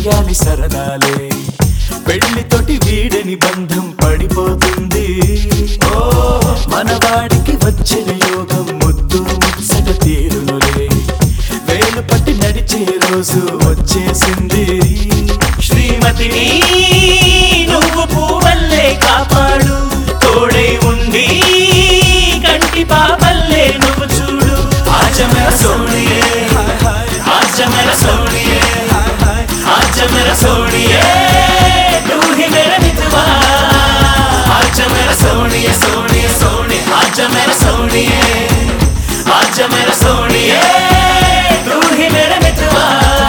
చెయ్యాలి సరదాలే పెళ్లితోటి వీడని బంధం పడిపోతుంది ఓ మనవాడికి వచ్చిన యోగం ముద్దు ముచ్చట తీరునులే వేలు పట్టి నడిచే రోజు వచ్చేసింది శ్రీమతిని నువ్వు పూవల్లే కాపాడు తోడై ఉండి కంటి పాపల్లే నువ్వు చూడు ఆజమర సోనియే ఆజమర సోనియే ఆజమర సోనియే तू ही मेरा मितवा आज मेरा सोनिए सोनिए सोनिए आज मेरा सोनिए आज मेरा सोनिए तू ही मेरा मितवा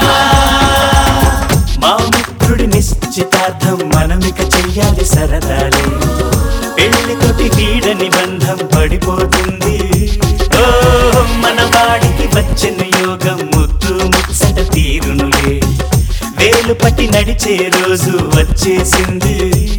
మా మిత్రుడి నిశ్చితార్థం మనమిక చెయ్యాలి సరదాలే పెళ్లితోటి వీడని బంధం పడిపోతుంది ఓ మన వాడికి వచ్చిన యోగం ముద్దు ముచ్చట తీరునులే వేలు పట్టి నడిచే రోజు వచ్చేసింది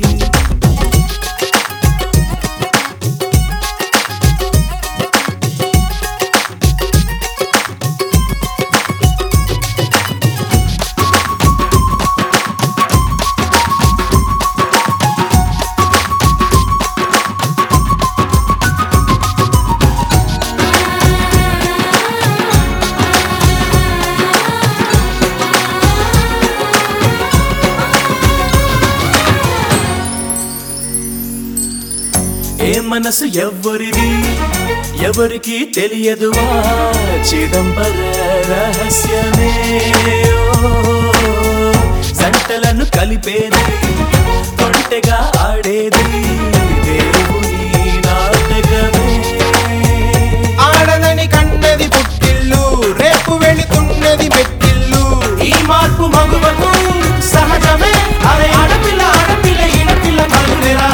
ఏ మనసు ఎవ్వరిది ఎవరికి తెలియదువా చిదంబర రహస్యమే ఓ, జంటలను కలిపేది కొంటెగా ఆడేది దేవుని నాటకమే ఆడదని కన్నది పుట్టిల్లు రేపు వెళుతున్నది మెట్టిల్లు ఈ మార్పు మగువకు సహజమే అరే ఆడపిల్ల ఆడపిల్ల ఈడపిల్ల కలుగునేరా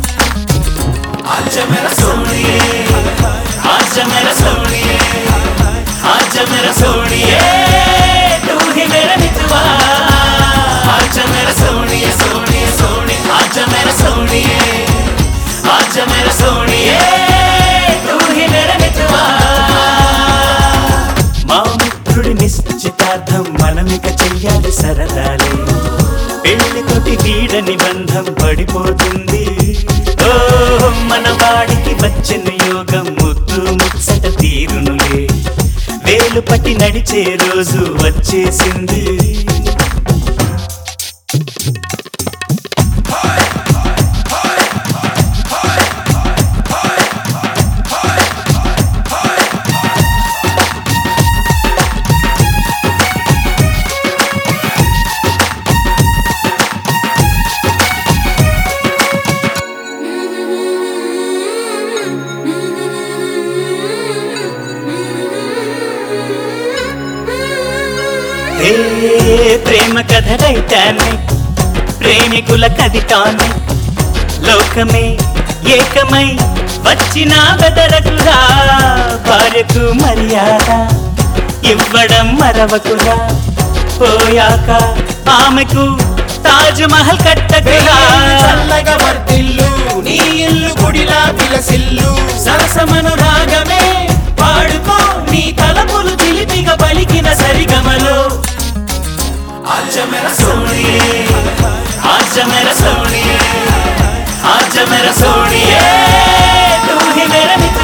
आज मेरा सोनिए आज मेरा सोनिए आज मेरा सोनिए तू ही मेरा मितवा आज मेरा सोनिए सोनिए सोनिए आज मेरा सोनिए आज मेरा सोनिए तू ही मेरा मितवा మా మిత్రుడి నిశ్చితార్థం మనమిక చెయ్యాలి సరదాలే పెళ్లితోటి వీడని బంధం పడిపోతుంది ఓ మన వాడికి వచ్చిన యోగం ముద్దు ముచ్చట తీరునులే వేలు పట్టి నడిచే రోజు వచ్చేసింది ఏ ప్రేమ కథ టైటానిక్ ప్రేమికుల కదిటాన్ని లోకమే ఏకమై వచ్చిన బెదరకురా భార్యకు మర్యాద ఇవ్వడం మరవకురా పోయాక ఆమెకు తాజ్ మహల్ కట్టకురా చల్లగా వర్తిల్లు నీ ఇల్లు గుడిలా విలసిల్లు సరసమను రాగమే పాడుకో నీ తలపులు చిలిపిగా పలికిన సరిగమలో आज मेरा सोनिए आज मेरा सोनिए आज मेरा सोनिए तू ही मेरा मित्र